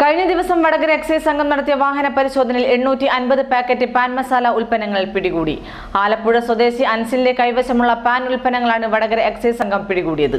കഴിഞ്ഞ ദിവസം വടകര എക്സൈസ് സംഘം നടത്തിയ വാഹന പരിശോധനയിൽ എണ്ണൂറ്റി അൻപത് പാക്കറ്റ് പാൻ മസാല ഉൽപ്പന്നങ്ങൾ പിടികൂടി ആലപ്പുഴ സ്വദേശി അൻസിലിന്റെ കൈവശമുള്ള പാൻ ഉൽപ്പന്നങ്ങളാണ് വടകര എക്സൈസ് സംഘം പിടികൂടിയത്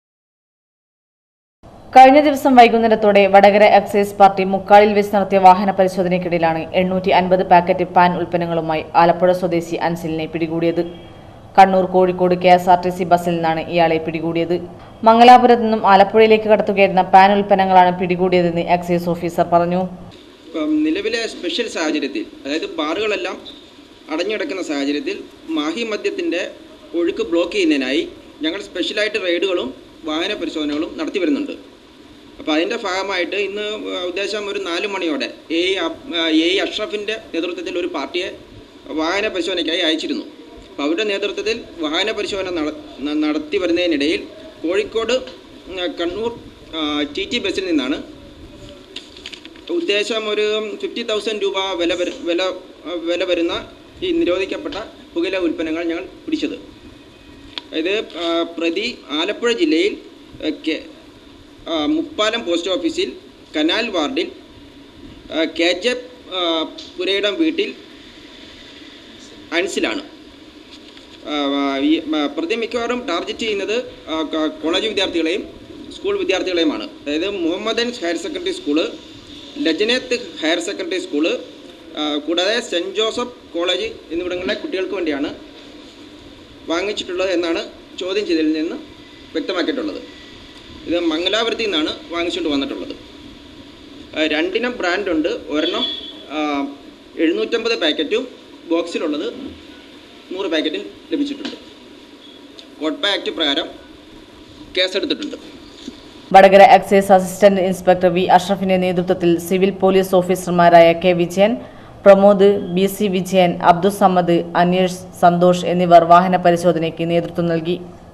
കഴിഞ്ഞ ദിവസം വൈകുന്നേരത്തോടെ വടകര എക്സൈസ് പാർട്ടി മുക്കാളിൽ വെച്ച് നടത്തിയ വാഹന പരിശോധനയ്ക്കിടയിലാണ് എണ്ണൂറ്റി അൻപത് പാക്കറ്റ് പാൻ ഉൽപ്പന്നങ്ങളുമായി ആലപ്പുഴ സ്വദേശി അൻസിലിനെ പിടികൂടിയത് Kannur Kozhikode K S R T C ബസ്സിൽ നിന്നാണ് ഇയാളെ പിടികൂടിയത് മംഗലാപുരത്ത് നിന്നും ആലപ്പുഴയിലേക്ക് കടത്തുകയായിരുന്ന പാൻ ഉൽപ്പന്നങ്ങളാണ് പിടികൂടിയതെന്ന് എക്സൈസ് ഓഫീസർ പറഞ്ഞു ഇപ്പം നിലവിലെ സ്പെഷ്യൽ സാഹചര്യത്തിൽ അതായത് ബാറുകളെല്ലാം അടഞ്ഞുകിടക്കുന്ന സാഹചര്യത്തിൽ മാഹി മദ്യത്തിൻ്റെ ഒഴുക്ക് ബ്ലോക്ക് ചെയ്യുന്നതിനായി ഞങ്ങൾ സ്പെഷ്യലായിട്ട് റെയ്ഡുകളും വാഹന പരിശോധനകളും നടത്തി വരുന്നുണ്ട് അപ്പോൾ അതിൻ്റെ ഭാഗമായിട്ട് ഇന്ന് ഉദ്ദേശം ഒരു നാല് മണിയോടെ എ എ അഷ്റഫിൻ്റെ നേതൃത്വത്തിൽ ഒരു പാർട്ടിയെ വാഹന പരിശോധനയ്ക്കായി അയച്ചിരുന്നു അപ്പോൾ അവരുടെ നേതൃത്വത്തിൽ വാഹന പരിശോധന നട- ന- നടത്തി വരുന്നതിനിടയിൽ കോഴിക്കോട് ഉം, കണ്ണൂർ ടി ടി ബസ്സിൽ നിന്നാണ് ഉദ്ദേശം ഒരു ഫിഫ്റ്റി തൗസൻഡ് രൂപ വില വരു- വില വില വരുന്ന ഈ നിരോധിക്കപ്പെട്ട പുകയില ഉൽപ്പന്നങ്ങൾ ഞങ്ങൾ പിടിച്ചത് ഇത് ആ, പ്രതി ആലപ്പുഴ ജില്ലയിൽ ആ, കെ- ആ, മുപ്പാലം പോസ്റ്റ് ഓഫീസിൽ കനാൽ വാർഡിൽ ആ, കെ ജെ ആ, പുരയിടം വീട്ടിൽ അൻസിലാണ് ആ, ഈ ആ, പ്രതി മിക്കവാറും ടാർഗറ്റ് ചെയ്യുന്നത് ആ, ക- കോളേജ് വിദ്യാർത്ഥികളെയും സ്കൂൾ വിദ്യാർത്ഥികളെയുമാണ് അതായത് Mohammedan higher secondary school Lajnath higher secondary school ആ, കൂടാതെ സെൻറ്റ് ജോസഫ് കോളേജ് എന്നിവിടങ്ങളിലെ കുട്ടികൾക്ക് വേണ്ടിയാണ് വാങ്ങിച്ചിട്ടുള്ളത് എന്നാണ് ചോദ്യം ചെയ്തതിൽ നിന്ന് വ്യക്തമാക്കിയിട്ടുള്ളത് ഇത് മംഗലാപുരത്തിൽ നിന്നാണ് വാങ്ങിച്ചുകൊണ്ട് വന്നിട്ടുള്ളത് ആ, രണ്ടിനം ബ്രാൻഡുണ്ട് ഒരെണ്ണം ആ, എഴുന്നൂറ്റമ്പത് പാക്കറ്റും ബോക്സിലുള്ളത് നൂറ് പാക്കറ്റും ലഭിച്ചിട്ടുണ്ട് കോട്ട്പ ആക്ട് പ്രകാരം കേസെടുത്തിട്ടുണ്ട് Vadakara excise assistant inspector V അഷ്റഫിന്റെ നേതൃത്വത്തിൽ സിവിൽ പോലീസ് ഓഫീസർമാരായ K Vijayan Pramod B C Vijayan Abdussamad Aneesh Santhosh എന്നിവർ വാഹന പരിശോധനയ്ക്ക് നേതൃത്വം നൽകി